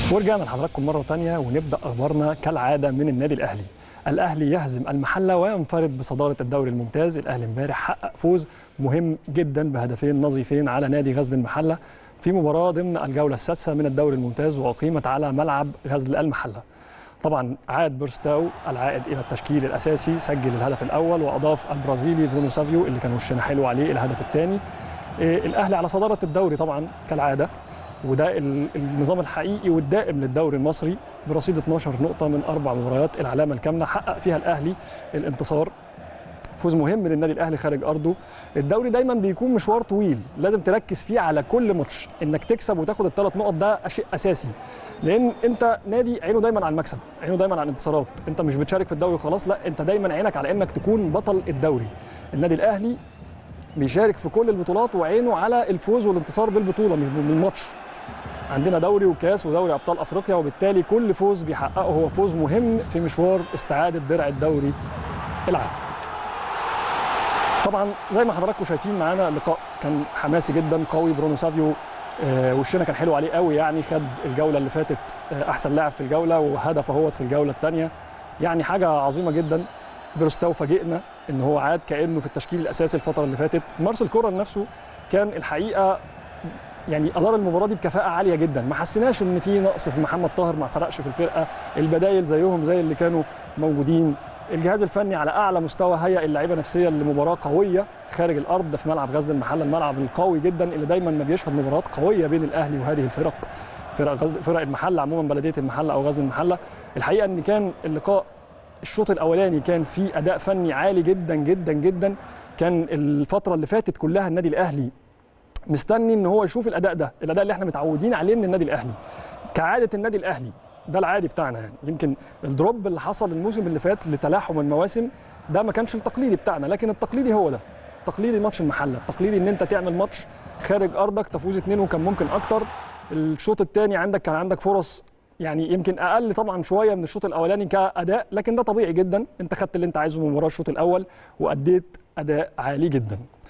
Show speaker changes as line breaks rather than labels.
ورجعنا لحضراتكم مرة تانية ونبدأ أخبارنا كالعادة من النادي الأهلي الأهلي يهزم المحلة وينفرد بصدارة الدوري الممتاز الأهلي امبارح حقق فوز مهم جدا بهدفين نظيفين على نادي غزل المحلة في مباراة ضمن الجولة السادسة من الدوري الممتاز وأقيمت على ملعب غزل المحلة طبعا عاد بيرستاو العائد الى التشكيل الاساسي سجل الهدف الاول واضاف البرازيلي برونو سافيو اللي كان وشنا حلو عليه الهدف الثاني الاهلي على صداره الدوري طبعا كالعاده وده ال- النظام الحقيقي والدائم للدوري المصري برصيد 12 نقطه من اربع مباريات العلامه الكامله حقق فيها الاهلي الانتصار فوز مهم للنادي الاهلي خارج ارضه الدوري دايما بيكون مشوار طويل لازم تركز فيه على كل ماتش انك تكسب وتاخد الثلاث نقط ده شيء اساسي لان انت نادي عينه دايما على المكسب عينه دايما على الانتصارات انت مش بتشارك في الدوري وخلاص لا انت دايما عينك على انك تكون بطل الدوري النادي الاهلي بيشارك في كل البطولات وعينه على الفوز والانتصار بالبطوله مش بالماتش عندنا دوري وكاس ودوري ابطال افريقيا وبالتالي كل فوز بيحققه هو فوز مهم في مشوار استعاده درع الدوري العام طبعا زي ما حضراتكم شايفين معانا لقاء كان حماسي جدا قوي برونو سافيو آه، وشنا كان حلو عليه قوي يعني خد الجوله اللي فاتت آه، احسن لاعب في الجوله وهدف اهوت في الجوله الثانيه يعني حاجه عظيمه جدا بيرستاو فاجئنا ان هو عاد كانه في التشكيل الاساسي الفتره اللي فاتت مارسيل كورر نفسه كان الحقيقه يعني ادار المباراه دي بكفاءه عاليه جدا ما حسيناش ان في نقص في محمد طاهر ما فرقش في الفرقه البدايل زيهم زي اللي كانوا موجودين الجهاز الفني على اعلى مستوى هيئ اللعيبه نفسيا لمباراه قويه خارج الارض في ملعب غزل المحله الملعب القوي جدا اللي دايما ما بيشهد مباريات قويه بين الاهلي وهذه الفرق فرق غزل فرق المحله عموما بلديه المحله او غزل المحله الحقيقه ان كان اللقاء الشوط الاولاني كان فيه اداء فني عالي جدا جدا جدا كان الفتره اللي فاتت كلها النادي الاهلي مستني ان هو يشوف الاداء ده الاداء اللي احنا متعودين عليه من النادي الاهلي كعاده النادي الاهلي ده العادي بتاعنا يعني يمكن الدروب اللي حصل الموسم اللي فات لتلاحم المواسم ده ما كانش التقليدي بتاعنا لكن التقليدي هو ده تقليدي ماتش المحله التقليدي ان انت تعمل ماتش خارج ارضك تفوز اتنين وكان ممكن اكتر الشوط الثاني عندك كان عندك فرص يعني يمكن اقل طبعا شويه من الشوط الاولاني كاداء لكن ده طبيعي جدا انت خدت اللي انت عايزه من مباراه الشوط الاول واديت اداء عالي جدا